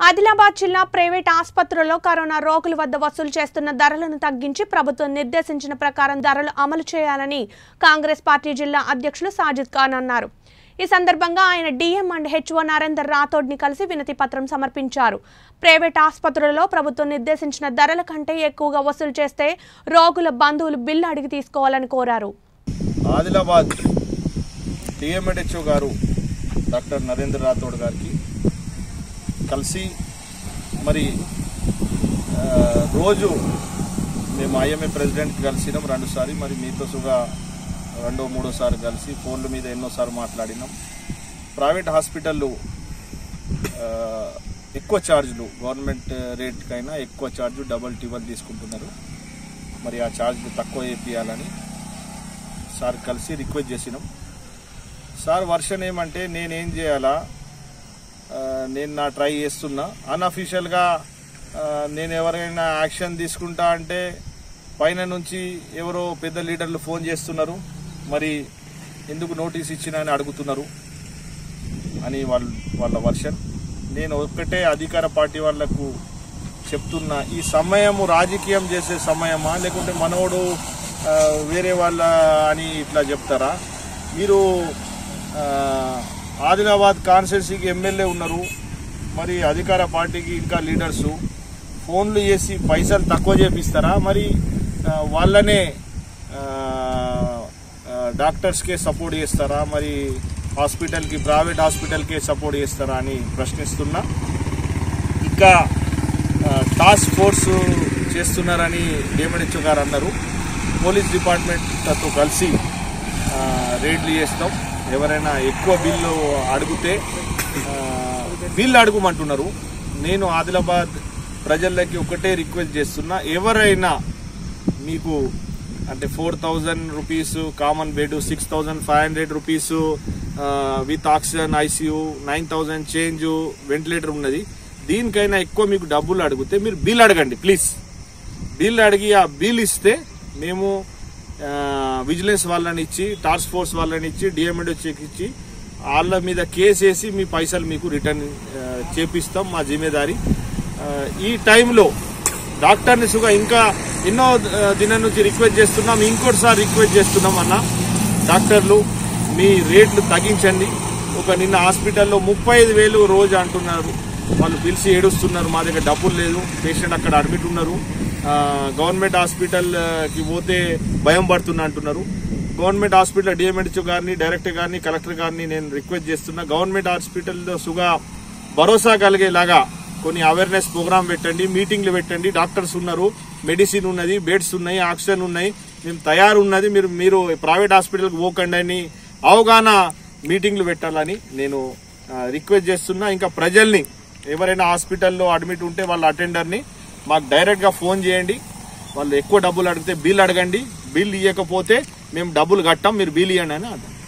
ఆదిలాబాద్ జిల్లా ప్రైవేట్ ఆసుపత్రుల్లో కరోనా రోగుల వద్ద వసూలు చేస్తున్న ధరలను తగ్గించి ప్రభుత్వం నిర్దేశించిన ప్రకారం ధరలు అమలు చేయాలని కాంగ్రెస్ పార్టీ జిల్లా అధ్యక్షులు సాజిద్ ఖాన్ అన్నారు ఈ సందర్భంగా ఆయన డిఎం అండ్ హెచ్ఓ నరేందర్ రాథోడ్ని కలిసి వినతి పత్రం సమర్పించారు ప్రైవేట్ ఆసుపత్రులలో ప్రభుత్వం నిర్దేశించిన ధరల కంటే ఎక్కువగా వసూలు చేస్తే రోగుల బంధువులు బిల్లు అడిగి తీసుకోవాలని కోరారు ఆదిలాబాద్ టీఎంఎడ్హెచ్ఓ గారు డాక్టర్ నరేంద్ర రాథోడ్ గారికి కలిసి మరి ఆ, రోజు మేము ఐఎంఏ ప్రెసిడెంట్కి కలిసినాం రెండుసారి మరి మీతో సుగా రెండో మూడోసారి కలిసి ఫోన్ల మీద ఎన్నోసార్లు మాట్లాడినాం ప్రైవేట్ హాస్పిటళ్ళు ఆ, ఎక్కువ ఛార్జీలు గవర్నమెంట్ రేట్ కైనా ఎక్కువ ఛార్జ్ డబల్ టిబల్ తీసుకుంటున్నారు మరి ఆ ఛార్జ్లు తక్కువ వేపియాలని సార్ కలిసి రిక్వెస్ట్ చేసినాం సార్ వర్షన్ ఏమంటే నేనేం చేయాలా ఆ, నేను నా ట్రై చేస్తున్నా అన్అఫీషియల్గా నేను ఎవరైనా యాక్షన్ తీసుకుంటా అంటే పైన నుంచి ఎవరో పెద్ద లీడర్లు ఫోన్ చేస్తున్నారు మరి ఎందుకు నోటీస్ ఇచ్చినా అని అడుగుతున్నారు అని వాళ్ళ వాళ్ళ వర్షన్ నేను ఒక్కటే అధికార పార్టీ వాళ్లకు చెప్తున్నా ఈ సమయము రాజకీయం చేసే సమయమా లేకుంటే మనోడు ఆ, వేరే వాళ్ళ అని ఇట్లా చెప్తారా మీరు ఆ, ఆదిలాబాద్ కాన్స్టిట్యున్సీకి ఎమ్మెల్యే ఉన్నారు మరి అధికార పార్టీకి ఇంకా లీడర్సు ఫోన్లు చేసి పైసలు తక్కువ చేపిస్తారా మరి ఆ, వాళ్ళనే ఆ, ఆ, డాక్టర్స్కే సపోర్ట్ చేస్తారా మరి హాస్పిటల్కి ప్రైవేట్ హాస్పిటల్కే సపోర్ట్ చేస్తారా అని ప్రశ్నిస్తున్నా ఇంకా ఆ, టాస్క్ ఫోర్స్ చేస్తున్నారని డిఎంఎన్హెచ్ఓ గారు అన్నారు పోలీస్ డిపార్ట్మెంట్తో కలిసి ఆ, రేడ్లు చేస్తాం ఎవరైనా ఎక్కువ బిల్లు అడిగితే ఆ, బిల్లు అడుగుమంటున్నారు నేను ఆదిలాబాద్ ప్రజలకి ఒకటే రిక్వెస్ట్ చేస్తున్నా ఎవరైనా మీకు అంటే four thousand rupees common bed six thousand five hundred rupees with oxygen ICU nine thousand change ventilator ఉన్నది దీనికైనా ఎక్కువ మీకు డబ్బులు అడిగితే మీరు బిల్ అడగండి ప్లీజ్ బిల్ అడిగి ఆ బిల్ ఇస్తే మేము విజిలెన్స్ వాళ్ళని ఇచ్చి టాస్క్ ఫోర్స్ వాళ్ళని ఇచ్చి డిఎంఎడ్ చెక్ ఇచ్చి వాళ్ళ మీద కేసు వేసి మీ పైసలు మీకు రిటర్న్ ఆ, చేపిస్తాం మా జిమ్మేదారి ఆ, ఈ టైంలో డాక్టర్ని సుగా ఇంకా ఎన్నో ఆ, దినం నుంచి రిక్వెస్ట్ చేస్తున్నాం ఇంకోటిసారి రిక్వెస్ట్ చేస్తున్నాం అన్న డాక్టర్లు మీ రేట్లు తగ్గించండి ఒక నిన్న హాస్పిటల్లో ముప్పై ఐదు వేలు రోజు అంటున్నారు వాళ్ళు పిలిచి ఏడుస్తున్నారు మా దగ్గర డబ్బులు లేదు పేషెంట్ అక్కడ అడ్మిట్ ఉన్నారు ఆ, గవర్నమెంట్ హాస్పిటల్ ఆ, కి పోతే భయం పడుతున్నా అంటున్నారు గవర్నమెంట్ హాస్పిటల్ డిఎంహెచ్ఓ గారిని డైరెక్టర్ గారిని కలెక్టర్ గారిని నేను రిక్వెస్ట్ చేస్తున్నా గవర్నమెంట్ హాస్పిటల్లో సుగా భరోసా కలిగేలాగా కొన్ని అవేర్నెస్ ప్రోగ్రామ్ పెట్టండి మీటింగ్లు పెట్టండి డాక్టర్స్ ఉన్నారు మెడిసిన్ ఉన్నది బెడ్స్ ఉన్నాయి ఆక్సిజన్ ఉన్నాయి మేము తయారు ఉన్నది మీరు మీరు ప్రైవేట్ హాస్పిటల్కి పోకండి అని అవగాహన మీటింగ్లు పెట్టాలని నేను ఆ, రిక్వెస్ట్ చేస్తున్నా ఇంకా ప్రజల్ని ఎవరైనా హాస్పిటల్లో అడ్మిట్ ఉంటే వాళ్ళ అటెండర్ని మాకు డైరెక్ట్గా ఫోన్ చేయండి వాళ్ళు ఎక్కువ డబ్బులు అడిగితే బిల్ అడగండి బిల్ ఇవ్వకపోతే మేము డబ్బులు కట్టాం మీరు బిల్ ఇవ్వండి అని అంటాం